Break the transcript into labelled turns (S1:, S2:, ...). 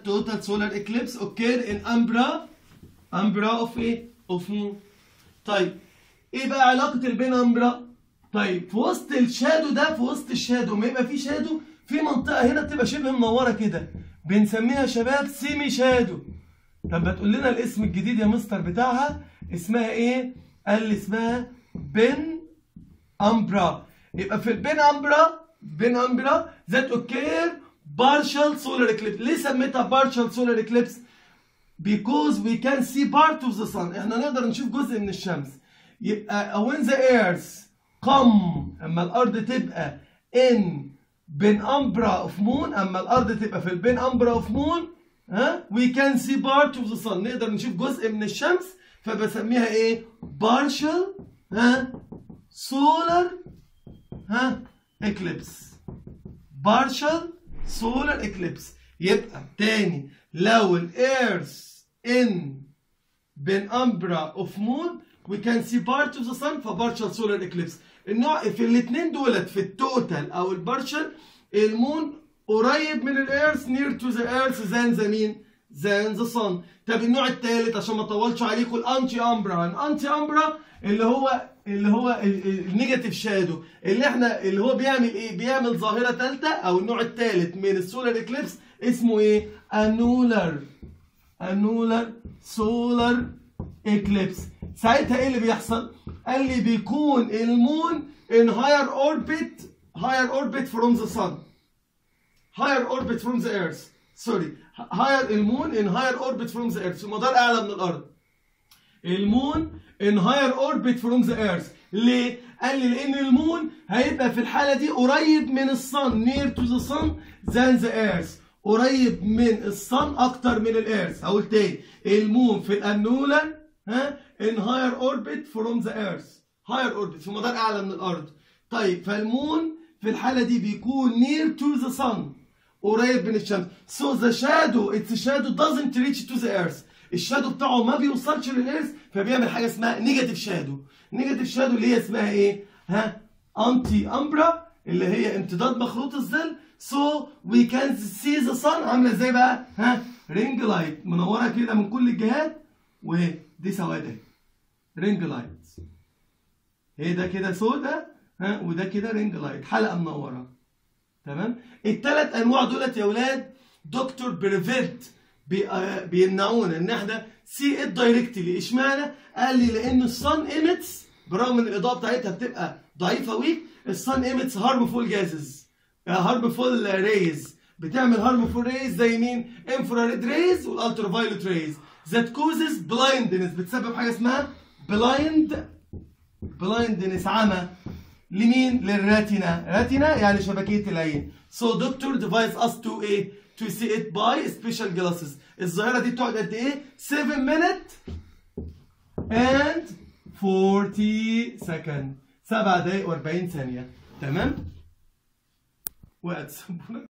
S1: total solar eclipse occur in umbra umbra of ايه of moon طيب ايه بقى علاقة البينامبرا طيب في وسط الشادو ده في وسط الشادو ما يبقى في شادو في منطقة هنا بتبقى شبه منورة كده بنسميها شباب سيمي شادو طب ما تقول لنا الاسم الجديد يا مستر بتاعها اسمها ايه قال لي اسمها بين امبرا يبقى في البين امبرا بين امبرا ذات اوكير بارشال سولار اكليبس ليه سميتها بارشال سولار اكليبس because we can see part of the sun احنا نقدر نشوف جزء من الشمس يبقى when the earth come اما الارض تبقى in بين امبرا of moon اما الارض تبقى في البين امبرا of moon ها we can see part of the sun نقدر نشوف جزء من الشمس فبسميها ايه partial ها solar ها eclipse partial solar eclipse يبقى تاني لو الارث in بين امبرا اوف مون we can see part of the sun فبارشال سولار اكليبس النوع في الاثنين دولت في التوتال او البارشال المون قريب من الارث near to the earth than the مين than the sun طب النوع الثالث عشان ما اطولش عليكم الانتي امبرا الانتي امبرا اللي هو اللي هو النيجاتيف شادو اللي احنا اللي هو بيعمل ايه بيعمل ظاهره ثالثه او النوع الثالث من السولار اكليبس اسمه ايه انولر انولر سولار اكليبس ساعتها ايه اللي بيحصل قال لي بيكون المون in higher orbit higher orbit from the sun higher orbit from the earth sorry higher المون in higher orbit from the earth في مدار اعلى من الارض المون in higher orbit from the earth ليه؟ قال لي لان المون هيبقى في الحاله دي قريب من الصن near to the sun than the earth قريب من الصن اكتر من الارث هقول تاني المون في الانولا ها in higher orbit from the earth higher orbit في مدار اعلى من الارض طيب فالمون في الحاله دي بيكون near to the sun قريب من الشمس so the shadow its shadow doesn't reach to the earth الشادو بتاعه ما بيوصلش للارث فبيعمل حاجه اسمها نيجاتيف شادو نيجاتيف شادو اللي هي اسمها ايه ها انتي امبرا اللي هي امتداد مخروط الظل so we can see the sun عامله ازاي بقى ها رينج لايت منوره كده من كل الجهات ودي سواد اهي رينج لايت هي ده كده سودا ها وده كده رينج لايت حلقه منوره تمام الثلاث انواع دولت يا اولاد دكتور بريفيرت بيمنعونا ان احنا سي ات دايركتلي اشمعنى قال لي لان الصن ايميتس برغم ان الاضاءه بتاعتها بتبقى ضعيفه ويك الصن ايميتس هارمفول جازز هارمفول ريز بتعمل هارمفول ريز زي مين انفراريد ريز والالترا فايولت ريز ذات كوزز بلايندنس بتسبب حاجه اسمها بلايند بلايندنس عمى لمين للراتينا راتينا يعني شبكيه العين so doctor device us to ايه to see it by special glasses الظاهره دي بتقعد قد ايه 7 minute and 40 second 7 دقايق و40 ثانيه تمام وقت